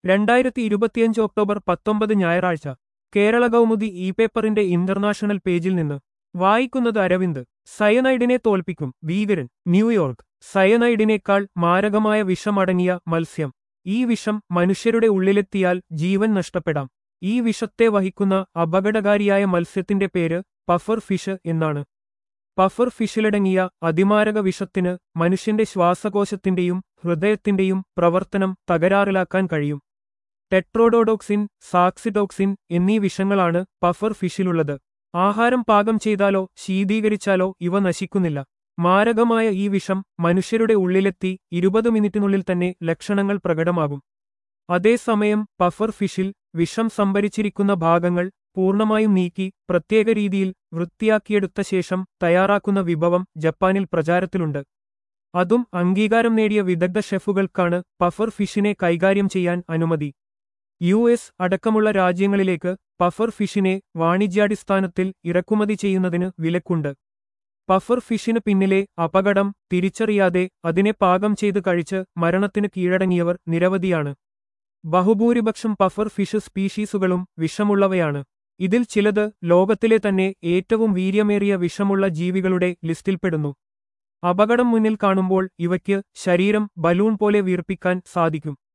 രണ്ടായിരത്തി ഇരുപത്തിയഞ്ച് ഒക്ടോബർ പത്തൊമ്പത് ഞായറാഴ്ച കേരള കൗമുദി ഇ പേപ്പറിന്റെ ഇന്റർനാഷണൽ പേജിൽ നിന്ന് വായിക്കുന്നത് അരവിന്ദ് സയനൈഡിനെ തോൽപ്പിക്കും ഭീകരൻ ന്യൂയോർക്ക് സയനൈഡിനേക്കാൾ മാരകമായ വിഷമടങ്ങിയ മത്സ്യം ഈ വിഷം മനുഷ്യരുടെ ഉള്ളിലെത്തിയാൽ ജീവൻ നഷ്ടപ്പെടാം ഈ വിഷത്തെ വഹിക്കുന്ന അപകടകാരിയായ മത്സ്യത്തിന്റെ പേര് പഫർ ഫിഷ് എന്നാണ് പഫർ ഫിഷിലടങ്ങിയ അതിമാരക വിഷത്തിന് മനുഷ്യന്റെ ശ്വാസകോശത്തിന്റെയും ഹൃദയത്തിന്റെയും പ്രവർത്തനം തകരാറിലാക്കാൻ കഴിയും ടെട്രോഡോഡോക്സിൻ സാക്സിഡോക്സിൻ എന്നീ വിഷങ്ങളാണ് പഫർ ഫിഷിലുള്ളത് ആഹാരം പാകം ചെയ്താലോ ശീതീകരിച്ചാലോ ഇവ നശിക്കുന്നില്ല മാരകമായ ഈ വിഷം മനുഷ്യരുടെ ഉള്ളിലെത്തി ഇരുപത് മിനിറ്റിനുള്ളിൽ തന്നെ ലക്ഷണങ്ങൾ പ്രകടമാകും അതേസമയം പഫർ ഫിഷിൽ വിഷം സംഭരിച്ചിരിക്കുന്ന ഭാഗങ്ങൾ പൂർണ്ണമായും നീക്കി പ്രത്യേക രീതിയിൽ വൃത്തിയാക്കിയെടുത്ത ശേഷം തയ്യാറാക്കുന്ന വിഭവം ജപ്പാനിൽ പ്രചാരത്തിലുണ്ട് അതും അംഗീകാരം നേടിയ വിദഗ്ധ ഷെഫുകൾക്കാണ് പഫർ ഫിഷിനെ കൈകാര്യം ചെയ്യാൻ അനുമതി യു എസ് അടക്കമുള്ള രാജ്യങ്ങളിലേക്ക് പഫർ ഫിഷിനെ വാണിജ്യാടിസ്ഥാനത്തിൽ ഇറക്കുമതി ചെയ്യുന്നതിന് വിലക്കുണ്ട് പഫർ ഫിഷിന് പിന്നിലെ അപകടം തിരിച്ചറിയാതെ അതിനെ പാകം ചെയ്ത് കഴിച്ച് മരണത്തിന് കീഴടങ്ങിയവർ നിരവധിയാണ് ബഹുഭൂരിപക്ഷം പഫർ ഫിഷ് സ്പീഷീസുകളും വിഷമുള്ളവയാണ് ഇതിൽ ചിലത് ലോകത്തിലെ തന്നെ ഏറ്റവും വീര്യമേറിയ വിഷമുള്ള ജീവികളുടെ ലിസ്റ്റിൽപ്പെടുന്നു അപകടം മുന്നിൽ കാണുമ്പോൾ ഇവയ്ക്ക് ശരീരം ബലൂൺ പോലെ വീർപ്പിക്കാൻ സാധിക്കും